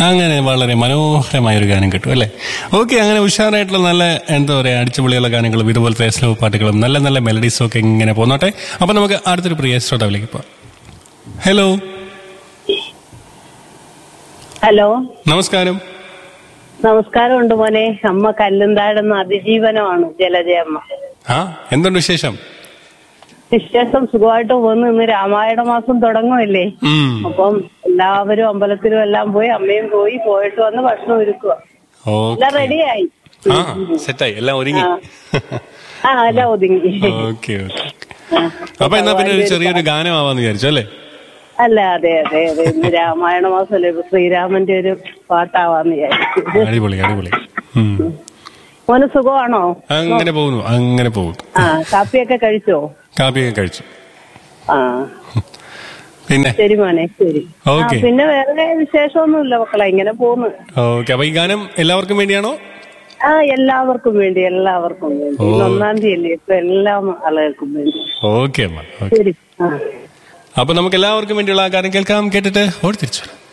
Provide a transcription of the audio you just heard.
അങ്ങനെ വളരെ മനോഹരമായ ഒരു ഗാനം കിട്ടും അല്ലേ ഓക്കെ അങ്ങനെ ഉഷാറായിട്ടുള്ള നല്ല എന്താ പറയാ അടിച്ചുപൊളിയുള്ള ഗാനങ്ങളും ഇതുപോലത്തെ സ്ലോ പാട്ടുകളും നല്ല നല്ല മെലഡീസും ഒക്കെ ഇങ്ങനെ പോന്നോട്ടെ അപ്പൊ നമുക്ക് അടുത്തൊരു പ്രിയ ശ്രോതാവിലേക്ക് പോവാം ഹലോ ഹലോ നമസ്കാരം നമസ്കാരമുണ്ട് മോനെ അമ്മ കല്ലുന്താടുന്ന അതിജീവനമാണ് ജലജയമ്മ ആ എന്തുണ്ട് വിശേഷം വിശേഷം സുഖമായിട്ട് പോകുന്നു ഇന്ന് രാമായണ മാസം തുടങ്ങുമല്ലേ ഉം. അപ്പം എല്ലാവരും അമ്പലത്തിലും എല്ലാം പോയി അമ്മയും പോയി പോയിട്ട് വന്ന് ഭക്ഷണം ഒരുക്കുക ഓക്കെ എല്ലാം റെഡിയായി ആ സെറ്റായി എല്ലാം ഒരുങ്ങി ആ എല്ലാം ഒതുങ്ങി ഓക്കെ ഓക്കെ അപ്പൊ എന്നാ പിന്നെ ഒരു ചെറിയൊരു ഗാനമാവാന്ന് വിചാരിച്ചു അല്ലേ അല്ല അതെ അതെ അതെ ഇന്ന് രാമായണ മാസമല്ലേ ഇപ്പൊ ശ്രീരാമന്റെ ഒരു പാട്ടാവാന്ന് വിചാരിച്ചു അടിപൊളി അടിപൊളി ഉം. മോന് സുഖമാണോ അങ്ങനെ പോകുന്നു അങ്ങനെ പോകുന്നു ആ കാപ്പിയൊക്കെ കഴിച്ചോ കാപ്പിയൊക്കെ കഴിച്ചു ആ പിന്നെ ശരി മോനെ ശരി ആ, ഓക്കെ. പിന്നെ വേറെ വിശേഷമൊന്നുമില്ല മക്കളെ ഇങ്ങനെ പോന്ന് ഓക്കെ അപ്പൊ ഈ ഗാനം എല്ലാവർക്കും വേണ്ടിയാണോ ആ എല്ലാവർക്കും വേണ്ടി എല്ലാവർക്കും വേണ്ടി ഓ. ഇന്ന് ഒന്നാം തീയതി അല്ലേ ഇപ്പൊ എല്ലാ ആളുകൾക്കും വേണ്ടി ഓക്കെ അമ്മ ഓക്കെ ശരി ആ അപ്പൊ നമുക്ക് എല്ലാവർക്കും വേണ്ടിയുള്ള ആ ഗാനം കേൾക്കാം കേട്ടിട്ട് ഓടി തിരിച്ചു വരാം